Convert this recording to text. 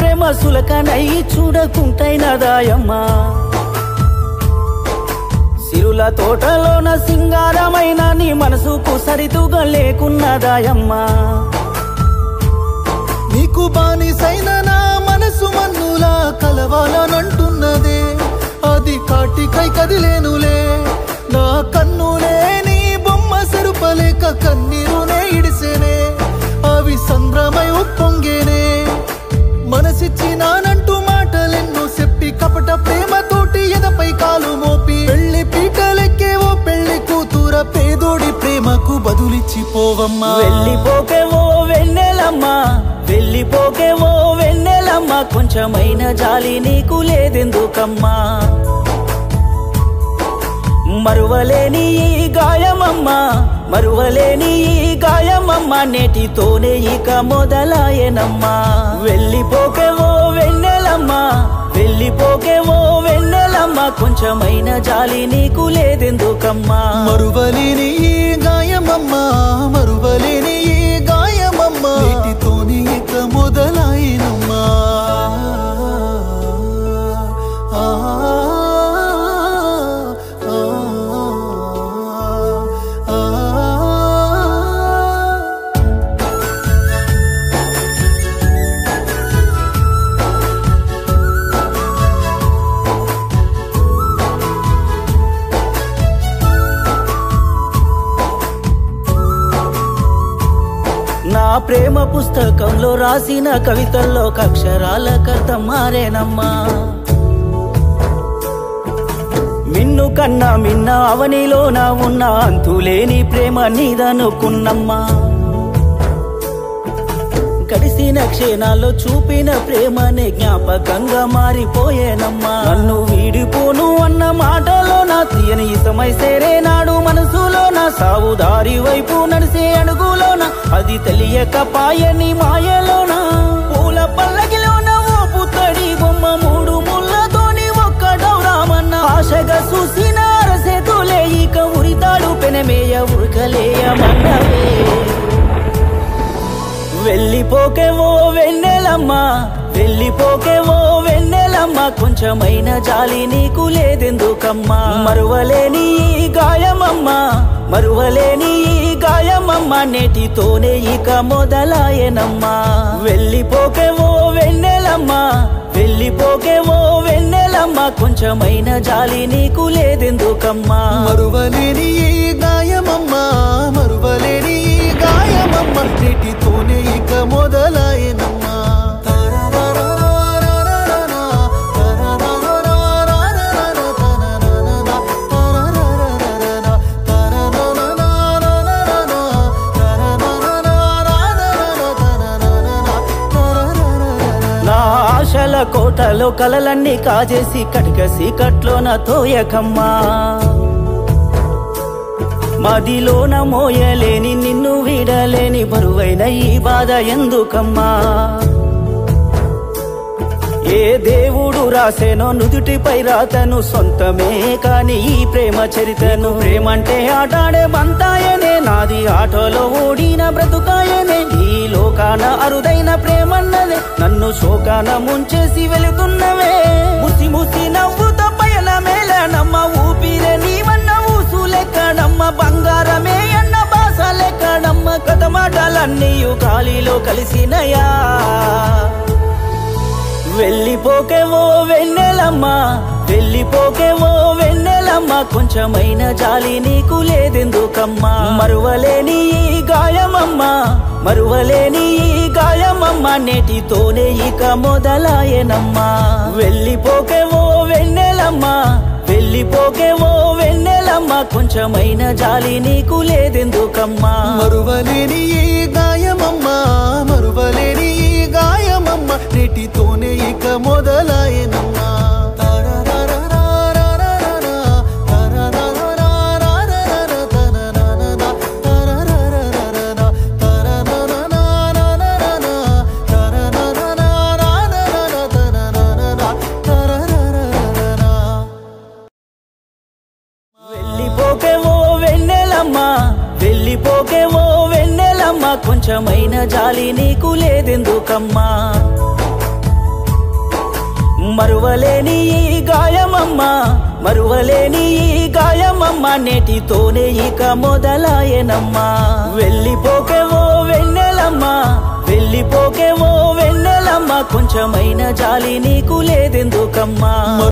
ప్రేమ సులకనై చూడకుంటైనదాయమ్మా సిరుల తోటలోన సింగారమైన నీ మనసుకు సరితుగా లేకున్నదాయమ్మా నీకు బానిసైన నా మనసు మన్నులా కలవాలనంటున్నదే అది కాటికై కదిలేనులే నా కన్నులే నీ బొమ్మ సెరుపలేక కన్నీరునే ఇడిసేనే అవి సంభ్రమై ఉప్పొంగేనే మనసిచ్చినానంటూ మాటలెన్నో చెప్పి కపట ప్రేమతోటి ఎదపై కాలు మోపి పెళ్లి పీటలెక్కే ఓ పెళ్లి కూతుర పేదోడి ప్రేమకు బదులిచ్చిపోవమ్మా వెళ్ళిపోకేవో వెన్నెలమ్మా వెళ్ళిపోకేవో వెన్నెలమ్మా కొంచెమైన జాలి నీకు లేదెందుకమ్మా మరువలేని ఈ గాయమమ్మా మరువలేని ఈ గాయమమ్మా నేటితోనే ఇక మొదలాయనమ్మా వెళ్ళిపోకేవో వెన్నెలమ్మా వెళ్ళిపోకేవో వెన్నెలమ్మా కొంచెమైన జాలి నీకు లేదెందుకమ్మా మరువలేని ఈ గాయమమ్మా మరువలేని ఈ గాయమమ్మా వీటితోని ఇక మొదలైనమ్మా ఆ, ఆ, ఆ, ఆ. నా ప్రేమ పుస్తకంలో రాసిన కవితల్లో అక్షరాల కథ మారేనమ్మా మిన్ను కన్నా మిన్న అవనిలోన ఉన్న అంతులేని ప్రేమ నీదనుకున్నమ్మా గడిసిన క్షణాల్లో చూపిన ప్రేమనే జ్ఞాపకంగా మారిపోయేనమ్మా నన్ను వీడిపోను అన్న మాటలో నా తీయని ఇసమై సేరేనాడు మనసులో నా సావుదారి వైపు నడిసే అడుగులోన అది తెలియక పాయని మాయలోన పూల పల్లకిలోన ఓ పుత్తడి బొమ్మ మూడు ముళ్ళతోని ఒక్కడవురామన్న ఆశగా చూసిన అరసేతులే ఇక ఉరితాడు పెనమేయ ఉరకలేయమన్నవే వెళ్ళిపోకేవో వెన్నెలమ్మా వెళ్ళిపోకేవో వెన్నెలమ్మా కొంచెమైన జాలి నీకు లేదెందుకమ్మా మరువలేని ఈ గాయమమ్మా మరువలేని ఈ గాయమమ్మా నేటితోనే ఇక మొదలాయనమ్మా వెళ్ళిపోకేవో వెన్నెలమ్మా వెళ్ళిపోకేవో వెన్నెలమ్మా కొంచెమైన జాలి నీకు లేదెందుకమ్మా మరువలేని ఈ గాయమమ్మా మరువలేని ఈ గాయమమ్మ నీటితోనే ఇక మొదలైనమ్మా నా ఆశల కోటలో కలలన్నీ కాజేసి కటిక సీకట్లోన తోయకమ్మా మదిలోన మోయలేని నిన్ను వీడలేని బరువైన ఈ బాధ ఎందుకమ్మా ఏ దేవుడు రాసేనో నుదుటిపై రాతను సొంతమే కాని ఈ ప్రేమ చరితను ప్రేమంటే ఆటాడే బంతాయనే నాది ఆటోలో ఓడిన బ్రతుకాయనే ఈ లోకాన అరుదైన ప్రేమన్నదే నన్ను శోకాన ముంచేసి వెళుతున్నవే ముసి ముసి నవ్వుతో పయన మేల నమ్మ ఊపిరే నీవన్న ఊసు లెక్కడమ్మ బంగారమే అన్న బాస లెక్కడమ్మ కథ మాటలన్నీ గాలిలో కలిసినయా వెళ్ళిపోకేవో వెన్నెలమ్మా వెళ్ళిపోకేవో వెన్నెలమ్మా కొంచెమైన జాలి నీకు లేదెందుకమ్మా మరువలేని ఈ గాయమమ్మా మరువలేని ఈ గాయమమ్మా నేటితోనే ఇక మొదలాయనమ్మా వెళ్ళిపోకేవో వెన్నెలమ్మా వెళ్ళిపోకేవో వెన్నెలమ్మా కొంచెమైన జాలి నీకు లేదెందుకమ్మా మరువలేని ఈ గాయమమ్మా మరువలేని ఈ గాయమమ్మ నీటితోనే ఇక మొదలైనమ్మా వెళ్ళిపోకేవో వెన్నెలమ్మా వెళ్ళిపోకేవో వెన్నెలమ్మా కొంచెమైన జాలి నీకు లేదెందుకమ్మా మరువలేని ఈ గాయమమ్మ మరువలేని ఈ గాయమమ్మ నేటితోనే ఇక మొదలాయనమ్మా వెళ్ళిపోకేవో వెన్నెలమ్మా వెళ్ళిపోకేవో వెన్నెలమ్మ కొంచెమైన జాలి నీకు లేదెందుకమ్మా